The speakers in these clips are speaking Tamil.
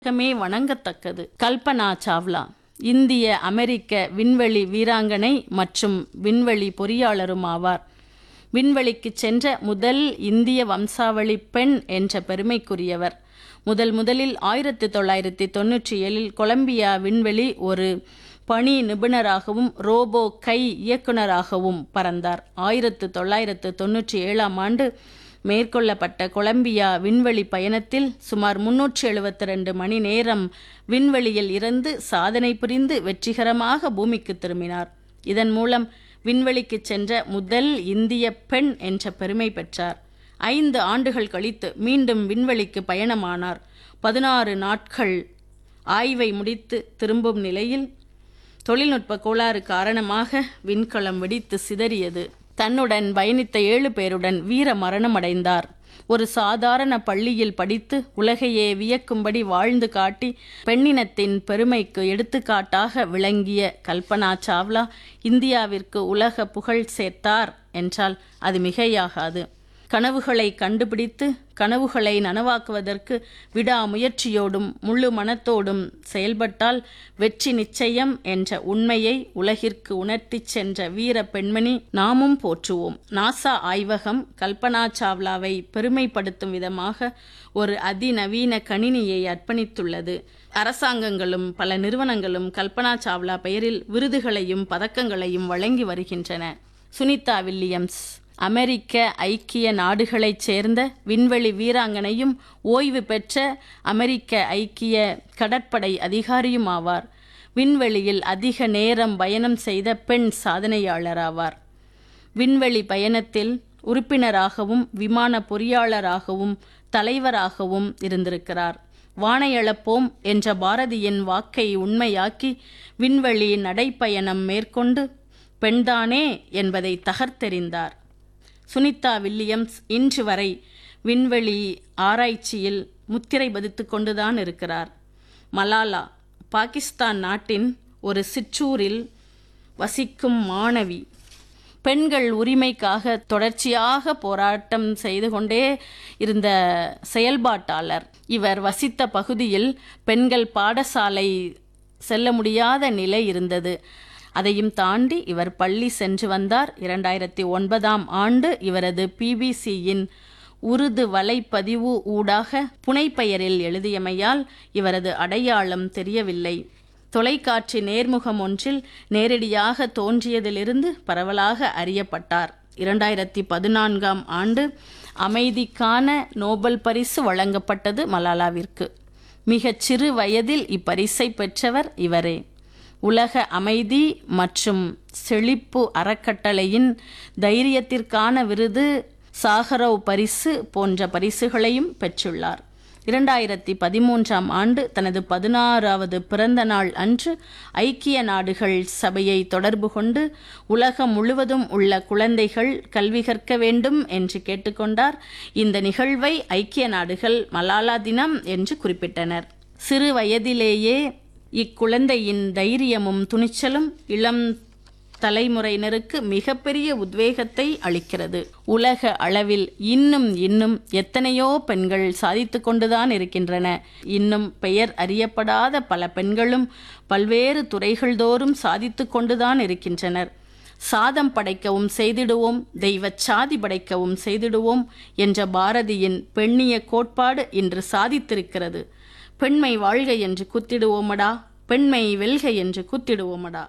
மே வணங்கத்தக்கது கல்பனா சாவ்லா இந்திய அமெரிக்க விண்வெளி வீராங்கனை மற்றும் விண்வெளி பொறியாளரும் ஆவார் விண்வெளிக்கு சென்ற முதல் இந்திய வம்சாவளி பெண் என்ற பெருமைக்குரியவர் முதல் முதலில் ஆயிரத்தி தொள்ளாயிரத்தி தொண்ணூற்றி ஏழில் கொலம்பியா விண்வெளி ஒரு பணி நிபுணராகவும் ரோபோ கை இயக்குனராகவும் பறந்தார் ஆயிரத்து தொள்ளாயிரத்து தொண்ணூற்றி ஏழாம் ஆண்டு மேற்கொள்ளப்பட்ட கொலம்பியா விண்வெளி பயணத்தில் சுமார் முன்னூற்றி எழுபத்தி ரெண்டு மணி நேரம் விண்வெளியில் இருந்து சாதனை புரிந்து வெற்றிகரமாக பூமிக்கு திரும்பினார் இதன் மூலம் விண்வெளிக்கு சென்ற முதல் இந்திய பெண் என்ற பெருமை பெற்றார் ஐந்து ஆண்டுகள் கழித்து மீண்டும் விண்வெளிக்கு பயணமானார் பதினாறு நாட்கள் ஆய்வை முடித்து திரும்பும் நிலையில் தொழில்நுட்ப கோளாறு காரணமாக விண்கலம் வெடித்து சிதறியது தன்னுடன் பயணித்த ஏழு பேருடன் வீர மரணமடைந்தார் ஒரு சாதாரண பள்ளியில் படித்து உலகையே வியக்கும்படி வாழ்ந்து காட்டி பெண்ணினத்தின் பெருமைக்கு எடுத்துக்காட்டாக விளங்கிய கல்பனா சாவ்லா இந்தியாவிற்கு உலக புகழ் சேர்த்தார் என்றால் அது மிகையாகாது கனவுகளை கண்டுபிடித்து கனவுகளை நனவாக்குவதற்கு விடாமுயற்சியோடும் முழு மனத்தோடும் செயல்பட்டால் வெற்றி நிச்சயம் என்ற உண்மையை உலகிற்கு உணர்த்திச் சென்ற வீர பெண்மணி நாமும் போற்றுவோம் நாசா ஆய்வகம் கல்பனா சாவ்லாவை பெருமைப்படுத்தும் விதமாக ஒரு அதிநவீன கணினியை அர்ப்பணித்துள்ளது அரசாங்கங்களும் பல நிறுவனங்களும் கல்பனா சாவ்லா பெயரில் விருதுகளையும் பதக்கங்களையும் வழங்கி வருகின்றன சுனிதா வில்லியம்ஸ் அமெரிக்க ஐக்கிய நாடுகளைச் சேர்ந்த விண்வெளி வீராங்கனையும் ஓய்வு பெற்ற அமெரிக்க ஐக்கிய கடற்படை அதிகாரியும் ஆவார் விண்வெளியில் அதிக நேரம் பயணம் செய்த பெண் சாதனையாளராவார் விண்வெளி பயணத்தில் உறுப்பினராகவும் விமான பொறியாளராகவும் தலைவராகவும் இருந்திருக்கிறார் வானையளப்போம் என்ற பாரதியின் வாக்கை உண்மையாக்கி விண்வெளி நடைப்பயணம் மேற்கொண்டு பெண்தானே என்பதை தகர்த்தெறிந்தார் சுனிதா வில்லியம்ஸ் இன்று வரை விண்வெளி ஆராய்ச்சியில் முத்திரை பதித்து கொண்டுதான் இருக்கிறார் மலாலா பாகிஸ்தான் நாட்டின் ஒரு சிற்றூரில் வசிக்கும் மாணவி பெண்கள் உரிமைக்காக தொடர்ச்சியாக போராட்டம் செய்து கொண்டே இருந்த செயல்பாட்டாளர் இவர் வசித்த பகுதியில் பெண்கள் பாடசாலை செல்ல முடியாத நிலை இருந்தது அதையும் தாண்டி இவர் பள்ளி சென்று வந்தார் இரண்டாயிரத்தி ஒன்பதாம் ஆண்டு இவரது பிபிசியின் உருது வலைப்பதிவு ஊடாக புனைப்பெயரில் எழுதியமையால் இவரது அடையாளம் தெரியவில்லை தொலைக்காட்சி நேர்முகம் ஒன்றில் நேரடியாக தோன்றியதிலிருந்து பரவலாக அறியப்பட்டார் இரண்டாயிரத்தி பதினான்காம் ஆண்டு அமைதிக்கான நோபல் பரிசு வழங்கப்பட்டது மலாலாவிற்கு மிகச் சிறு வயதில் இப்பரிசை பெற்றவர் இவரே உலக அமைதி மற்றும் செழிப்பு அறக்கட்டளையின் தைரியத்திற்கான விருது சாகரோவ் பரிசு போன்ற பரிசுகளையும் பெற்றுள்ளார் இரண்டாயிரத்தி பதிமூன்றாம் ஆண்டு தனது பதினாறாவது பிறந்த நாள் அன்று ஐக்கிய நாடுகள் சபையை தொடர்பு கொண்டு உலகம் முழுவதும் உள்ள குழந்தைகள் கல்வி கற்க வேண்டும் என்று கேட்டுக்கொண்டார் இந்த நிகழ்வை ஐக்கிய நாடுகள் மலாலா தினம் என்று குறிப்பிட்டனர் சிறு வயதிலேயே இக்குழந்தையின் தைரியமும் துணிச்சலும் இளம் தலைமுறையினருக்கு மிகப்பெரிய உத்வேகத்தை அளிக்கிறது உலக அளவில் இன்னும் இன்னும் எத்தனையோ பெண்கள் சாதித்து கொண்டுதான் இருக்கின்றன இன்னும் பெயர் அறியப்படாத பல பெண்களும் பல்வேறு துறைகள் தோறும் சாதித்து கொண்டுதான் இருக்கின்றனர் சாதம் படைக்கவும் செய்திடுவோம் தெய்வ சாதி படைக்கவும் செய்திடுவோம் என்ற பாரதியின் பெண்ணிய கோட்பாடு இன்று சாதித்திருக்கிறது பெண்மை வாழ்க என்று குத்திடுவோமடா பெண்மை வெல்க என்று குத்திடுவோமடா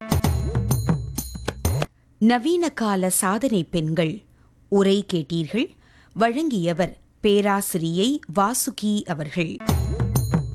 நவீன கால சாதனை பெண்கள் உரை கேட்டீர்கள் வழங்கியவர் பேராசிரியை வாசுகி அவர்கள்